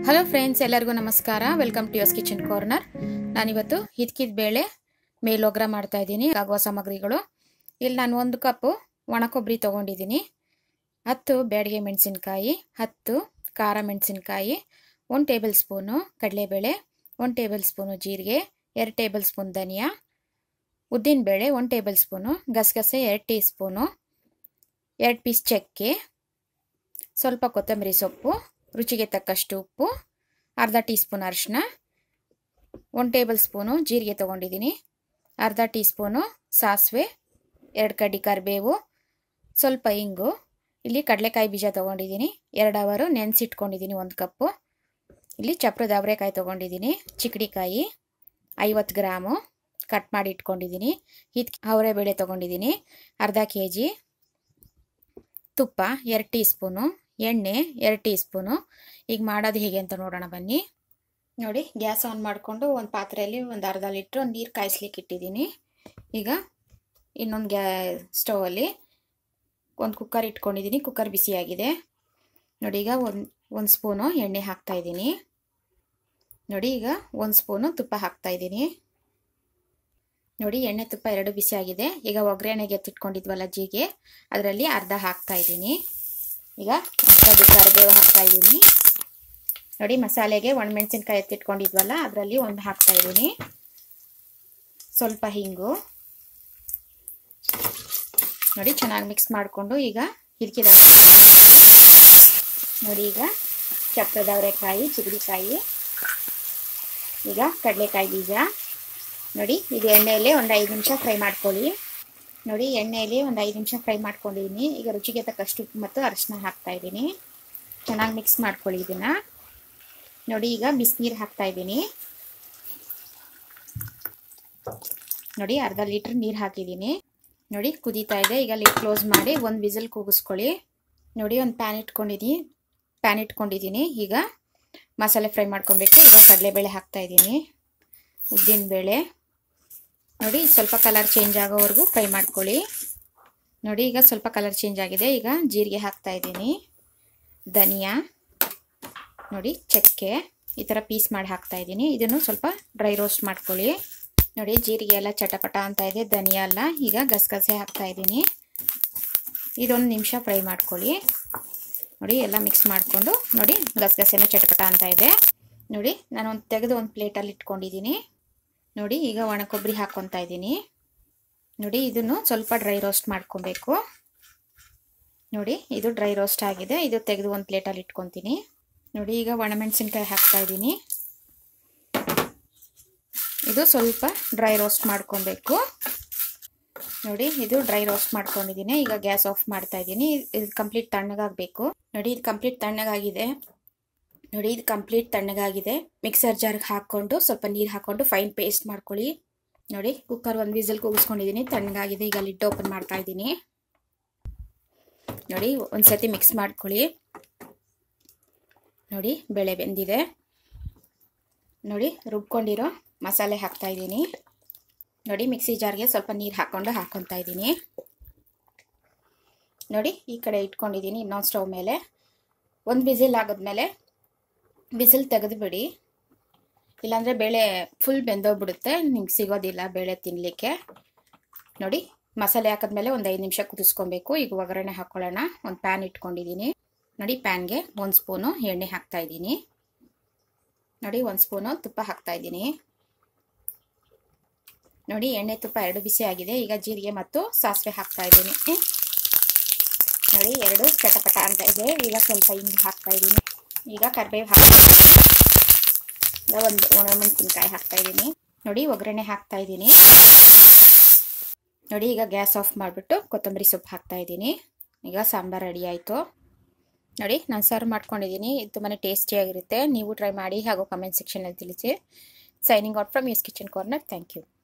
hello friends ಎಲ್ಲರಿಗೂ ನಮಸ್ಕಾರ welcome to ಯಸ್ ಕಿಚನ್ ಕಾರ್ನರ್ ನಾನಿವತ್ತು ಹಿದ್ಕಿದ ಬೇಳೆ ಮೇಲೊಗ್ರ ಮಾಡ್ತಾ ಇದ್ದೀನಿ ಆಗುವ ಸಾಮಗ್ರಿಗಳು ಇಲ್ಲಿ ನಾನು ಒಂದು ಕಪ್ಪು ಒಣ ಕೊಬ್ಬರಿ ತೊಗೊಂಡಿದ್ದೀನಿ ಹತ್ತು ಬ್ಯಾಡಿಗೆ ಮೆಣಸಿನ್ಕಾಯಿ ಹತ್ತು ಖಾರ ಮೆಣಸಿನ್ಕಾಯಿ ಒಂದು ಟೇಬಲ್ ಸ್ಪೂನು ಕಡಲೆಬೇಳೆ ಒಂದು ಟೇಬಲ್ ಸ್ಪೂನು ಜೀರಿಗೆ ಎರಡು ಟೇಬಲ್ ಸ್ಪೂನ್ ಧನಿಯಾ ಉದ್ದಿನಬೇಳೆ ಒಂದು ಟೇಬಲ್ ಸ್ಪೂನು ಗಸಗಸೆ ಎರಡು ಟೀ ಸ್ಪೂನು ಎರಡು ಪೀಸ್ ಚಕ್ಕೆ ಸ್ವಲ್ಪ ಕೊತ್ತಂಬರಿ ಸೊಪ್ಪು ರುಚಿಗೆ ತಕ್ಕಷ್ಟು ಉಪ್ಪು ಅರ್ಧ ಟೀ ಸ್ಪೂನ್ ಅರಿಶಿನ ಒಂದು ಟೇಬಲ್ ಸ್ಪೂನು ಜೀರಿಗೆ ತೊಗೊಂಡಿದ್ದೀನಿ ಅರ್ಧ ಟೀ ಸ್ಪೂನು ಸಾಸಿವೆ ಎರಡು ಕಡ್ಡಿ ಕರಿಬೇವು ಸ್ವಲ್ಪ ಇಂಗು ಇಲ್ಲಿ ಕಡಲೆಕಾಯಿ ಬೀಜ ತೊಗೊಂಡಿದ್ದೀನಿ ಎರಡು ಅವರು ನೆನೆಸಿಟ್ಕೊಂಡಿದ್ದೀನಿ ಒಂದು ಕಪ್ಪು ಇಲ್ಲಿ ಚಪ್ರದ ಅವರೆಕಾಯಿ ತೊಗೊಂಡಿದ್ದೀನಿ ಚಿಕ್ಕಡಿಕಾಯಿ ಐವತ್ತು ಗ್ರಾಮು ಕಟ್ ಮಾಡಿ ಇಟ್ಕೊಂಡಿದ್ದೀನಿ ಇದು ಅವರೆಬೇಳೆ ತೊಗೊಂಡಿದ್ದೀನಿ ಅರ್ಧ ಕೆ ಜಿ ತುಪ್ಪ ಎರಡು ಟೀ ಸ್ಪೂನು ಎಣ್ಣೆ ಎರಡು ಟೀ ಸ್ಪೂನು ಈಗ ಮಾಡೋದು ಹೇಗೆ ಅಂತ ನೋಡೋಣ ಬನ್ನಿ ನೋಡಿ ಗ್ಯಾಸ್ ಆನ್ ಮಾಡಿಕೊಂಡು ಒಂದು ಪಾತ್ರೆಯಲ್ಲಿ ಒಂದು ಅರ್ಧ ಲೀಟ್ರ್ ನೀರು ಕಾಯಿಸ್ಲಿಕ್ಕೆ ಇಟ್ಟಿದ್ದೀನಿ ಈಗ ಇನ್ನೊಂದು ಗ್ಯಾ ಸ್ಟವಲ್ಲಿ ಒಂದು ಕುಕ್ಕರ್ ಇಟ್ಕೊಂಡಿದ್ದೀನಿ ಕುಕ್ಕರ್ ಬಿಸಿಯಾಗಿದೆ ನೋಡಿ ಈಗ ಒಂದು ಒಂದು ಸ್ಪೂನು ಎಣ್ಣೆ ಹಾಕ್ತಾಯಿದ್ದೀನಿ ನೋಡಿ ಈಗ ಒಂದು ಸ್ಪೂನು ತುಪ್ಪ ಹಾಕ್ತಾಯಿದ್ದೀನಿ ನೋಡಿ ಎಣ್ಣೆ ತುಪ್ಪ ಎರಡು ಬಿಸಿ ಆಗಿದೆ ಈಗ ಒಗ್ಗರಣೆಗೆ ಎತ್ತಿಟ್ಕೊಂಡಿದ್ವಲ್ಲ ಜೀಗೆ ಅದರಲ್ಲಿ ಅರ್ಧ ಹಾಕ್ತಾ ಇದ್ದೀನಿ ಈಗ ಒಂದು ಕರಿಬೇವು ಹಾಕ್ತಾ ಇದ್ದೀನಿ ನೋಡಿ ಮಸಾಲೆಗೆ ಒಣಮೆಣಸಿನ್ಕಾಯಿ ಎತ್ತಿಟ್ಕೊಂಡಿದ್ವಲ್ಲ ಅದರಲ್ಲಿ ಒಂದು ಹಾಕ್ತಾ ಇದ್ದೀನಿ ಸ್ವಲ್ಪ ಹಿಂಗು ನೋಡಿ ಚೆನ್ನಾಗಿ ಮಿಕ್ಸ್ ಮಾಡಿಕೊಂಡು ಈಗ ಹಿರ್ಕಿದ ನೋಡಿ ಈಗ ಚಪ್ಪದ ಅವರೆಕಾಯಿ ಚಿಗಡಿಕಾಯಿ ಈಗ ಕಡಲೆಕಾಯಿ ಬೀಜ ನೋಡಿ ಇದು ಎಣ್ಣೆಯಲ್ಲಿ ಒಂದು ಐದು ನಿಮಿಷ ಫ್ರೈ ಮಾಡ್ಕೊಳ್ಳಿ ನೋಡಿ ಎಣ್ಣೆಯಲ್ಲಿ ಒಂದು ಐದು ನಿಮಿಷ ಫ್ರೈ ಮಾಡ್ಕೊಂಡಿದ್ದೀನಿ ಈಗ ರುಚಿಗೆ ತಕ್ಕಷ್ಟು ಉಪ್ಪು ಮತ್ತು ಅರಿಶಿನ ಹಾಕ್ತಾ ಇದ್ದೀನಿ ಚೆನ್ನಾಗಿ ಮಿಕ್ಸ್ ಮಾಡ್ಕೊಳ್ಳಿ ಇದನ್ನು ನೋಡಿ ಈಗ ಬಿಸಿನೀರು ಹಾಕ್ತಾ ಇದ್ದೀನಿ ನೋಡಿ ಅರ್ಧ ಲೀಟ್ರ್ ನೀರು ಹಾಕಿದ್ದೀನಿ ನೋಡಿ ಕುದೀತಾ ಇದೆ ಈಗ ಲಿಡ್ ಕ್ಲೋಸ್ ಮಾಡಿ ಒಂದು ವಿಸಿಲ್ ಕೂಗಿಸ್ಕೊಳ್ಳಿ ನೋಡಿ ಒಂದು ಪ್ಯಾನ್ ಇಟ್ಕೊಂಡಿದ್ದೀನಿ ಪ್ಯಾನ್ ಇಟ್ಕೊಂಡಿದ್ದೀನಿ ಈಗ ಮಸಾಲೆ ಫ್ರೈ ಮಾಡ್ಕೊಬೇಕು ಈಗ ಕಡಲೆಬೇಳೆ ಹಾಕ್ತಾ ಇದ್ದೀನಿ ಉದ್ದಿನಬೇಳೆ ನೋಡಿ ಸ್ವಲ್ಪ ಕಲರ್ ಚೇಂಜ್ ಆಗೋವರೆಗೂ ಫ್ರೈ ಮಾಡ್ಕೊಳ್ಳಿ ನೋಡಿ ಈಗ ಸ್ವಲ್ಪ ಕಲರ್ ಚೇಂಜ್ ಆಗಿದೆ ಈಗ ಜೀರಿಗೆ ಹಾಕ್ತಾ ಇದ್ದೀನಿ ಧನಿಯಾ ನೋಡಿ ಚಕ್ಕೆ ಈ ಥರ ಪೀಸ್ ಮಾಡಿ ಹಾಕ್ತಾ ಇದ್ದೀನಿ ಇದನ್ನು ಸ್ವಲ್ಪ ಡ್ರೈ ರೋಸ್ಟ್ ಮಾಡ್ಕೊಳ್ಳಿ ನೋಡಿ ಜೀರಿಗೆ ಎಲ್ಲ ಚಟಪಟ ಅಂತ ಇದೆ ಧನಿಯಾ ಎಲ್ಲ ಈಗ ಗಸಗಸೆ ಹಾಕ್ತಾ ಇದ್ದೀನಿ ಇದೊಂದು ನಿಮಿಷ ಫ್ರೈ ಮಾಡ್ಕೊಳ್ಳಿ ನೋಡಿ ಎಲ್ಲ ಮಿಕ್ಸ್ ಮಾಡಿಕೊಂಡು ನೋಡಿ ಗಸಗಸೆನ ಚಟಪಟ ಅಂತ ಇದೆ ನೋಡಿ ನಾನು ಒಂದು ತೆಗೆದು ಒಂದು ಪ್ಲೇಟಲ್ಲಿ ಇಟ್ಕೊಂಡಿದ್ದೀನಿ ನೋಡಿ ಈಗ ಒಣ ಕೊಬ್ಬರಿ ಹಾಕ್ಕೊತಾ ಇದ್ದೀನಿ ನೋಡಿ ಇದನ್ನು ಸ್ವಲ್ಪ ಡ್ರೈ ರೋಸ್ಟ್ ಮಾಡ್ಕೊಬೇಕು ನೋಡಿ ಇದು ಡ್ರೈ ರೋಸ್ಟ್ ಆಗಿದೆ ಇದು ತೆಗೆದು ಒಂದು ಪ್ಲೇಟಲ್ಲಿ ಇಟ್ಕೊತೀನಿ ನೋಡಿ ಈಗ ಒಣಮೆಣಸಿನ್ಕಾಯಿ ಹಾಕ್ತಾ ಇದ್ದೀನಿ ಇದು ಸ್ವಲ್ಪ ಡ್ರೈ ರೋಸ್ಟ್ ಮಾಡ್ಕೊಬೇಕು ನೋಡಿ ಇದು ಡ್ರೈ ರೋಸ್ಟ್ ಮಾಡ್ಕೊಂಡಿದ್ದೀನಿ ಈಗ ಗ್ಯಾಸ್ ಆಫ್ ಮಾಡ್ತಾ ಇದ್ದೀನಿ ಇದು ಕಂಪ್ಲೀಟ್ ತಣ್ಣಗಾಗಬೇಕು ನೋಡಿ ಇದು ಕಂಪ್ಲೀಟ್ ತಣ್ಣಗಾಗಿದೆ ನೋಡಿ ಇದು ಕಂಪ್ಲೀಟ್ ತಣ್ಣಗಾಗಿದೆ ಮಿಕ್ಸರ್ ಜಾರ್ಗೆ ಹಾಕ್ಕೊಂಡು ಸ್ವಲ್ಪ ನೀರು ಹಾಕ್ಕೊಂಡು ಫೈನ್ ಪೇಸ್ಟ್ ಮಾಡ್ಕೊಳ್ಳಿ ನೋಡಿ ಕುಕ್ಕರ್ ಒಂದು ವಿಸಲ್ ಕೂಗಿಸ್ಕೊಂಡಿದ್ದೀನಿ ತಣ್ಣಗಾಗಿದೆ ಈಗ ಲಿಡ್ ಓಪನ್ ಮಾಡ್ತಾ ಇದ್ದೀನಿ ನೋಡಿ ಒಂದ್ಸತಿ ಮಿಕ್ಸ್ ಮಾಡ್ಕೊಳ್ಳಿ ನೋಡಿ ಬೆಳೆ ಬೆಂದಿದೆ ನೋಡಿ ರುಬ್ಕೊಂಡಿರೋ ಮಸಾಲೆ ಹಾಕ್ತಾ ಇದ್ದೀನಿ ನೋಡಿ ಮಿಕ್ಸಿ ಜಾರ್ಗೆ ಸ್ವಲ್ಪ ನೀರು ಹಾಕ್ಕೊಂಡು ಹಾಕ್ಕೊತಾ ಇದ್ದೀನಿ ನೋಡಿ ಈ ಕಡೆ ಇಟ್ಕೊಂಡಿದ್ದೀನಿ ಇನ್ನೊಂದು ಸ್ಟವ್ ಮೇಲೆ ಒಂದು ಬಿಸಿಲ್ ಆಗೋದ್ಮೇಲೆ ಬಿಸಿಲು ತೆಗೆದುಬಿಡಿ ಇಲ್ಲಾಂದರೆ ಬೇಳೆ ಫುಲ್ ಬೆಂದೋಗ್ಬಿಡುತ್ತೆ ನಿಮ್ಗೆ ಸಿಗೋದಿಲ್ಲ ಬೇಳೆ ತಿನ್ನಲಿಕ್ಕೆ ನೋಡಿ ಮಸಾಲೆ ಹಾಕಿದ್ಮೇಲೆ ಒಂದು ಐದು ನಿಮಿಷ ಕುದಿಸ್ಕೊಬೇಕು ಈಗ ಒಗ್ಗರಣೆ ಹಾಕ್ಕೊಳ್ಳೋಣ ಒಂದು ಪ್ಯಾನ್ ಇಟ್ಕೊಂಡಿದ್ದೀನಿ ನೋಡಿ ಪ್ಯಾನ್ಗೆ ಒಂದು ಸ್ಪೂನು ಎಣ್ಣೆ ಹಾಕ್ತಾ ಇದ್ದೀನಿ ನೋಡಿ ಒಂದು ಸ್ಪೂನು ತುಪ್ಪ ಹಾಕ್ತಾ ಇದ್ದೀನಿ ನೋಡಿ ಎಣ್ಣೆ ತುಪ್ಪ ಎರಡು ಬಿಸಿ ಆಗಿದೆ ಈಗ ಜೀರಿಗೆ ಮತ್ತು ಸಾಸಿವೆ ಹಾಕ್ತಾ ಇದ್ದೀನಿ ನೋಡಿ ಎರಡು ಚಟಪಟ ಅಂತ ಇದೆ ಈಗ ಸ್ವಲ್ಪ ಹಿಂಗೆ ಹಾಕ್ತಾ ಇದ್ದೀನಿ ಈಗ ಕರಿಬೇವು ಹಾಕ್ತಾ ಇದ್ದೀನಿ ಈಗ ಒಂದು ಒಣಮೆಣಸಿನ್ಕಾಯಿ ಹಾಕ್ತಾ ಇದ್ದೀನಿ ನೋಡಿ ಒಗ್ಗರಣೆ ಹಾಕ್ತಾ ಇದ್ದೀನಿ ನೋಡಿ ಈಗ ಗ್ಯಾಸ್ ಆಫ್ ಮಾಡಿಬಿಟ್ಟು ಕೊತ್ತಂಬರಿ ಸೊಪ್ಪು ಹಾಕ್ತಾ ಇದ್ದೀನಿ ಈಗ ಸಾಂಬಾರು ರೆಡಿ ಆಯಿತು ನೋಡಿ ನಾನು ಸರ್ವ್ ಮಾಡ್ಕೊಂಡಿದ್ದೀನಿ ಇದು ತುಂಬಾ ಟೇಸ್ಟಿಯಾಗಿರುತ್ತೆ ನೀವು ಟ್ರೈ ಮಾಡಿ ಹಾಗೂ ಕಮೆಂಟ್ ಸೆಕ್ಷನಲ್ಲಿ ತಿಳಿಸಿ ಸೈನಿಂಗ್ ಔಟ್ ಫ್ರಮ್ ಯೂಸ್ ಕಿಚನ್ ಕಾರ್ನರ್ ಥ್ಯಾಂಕ್ ಯು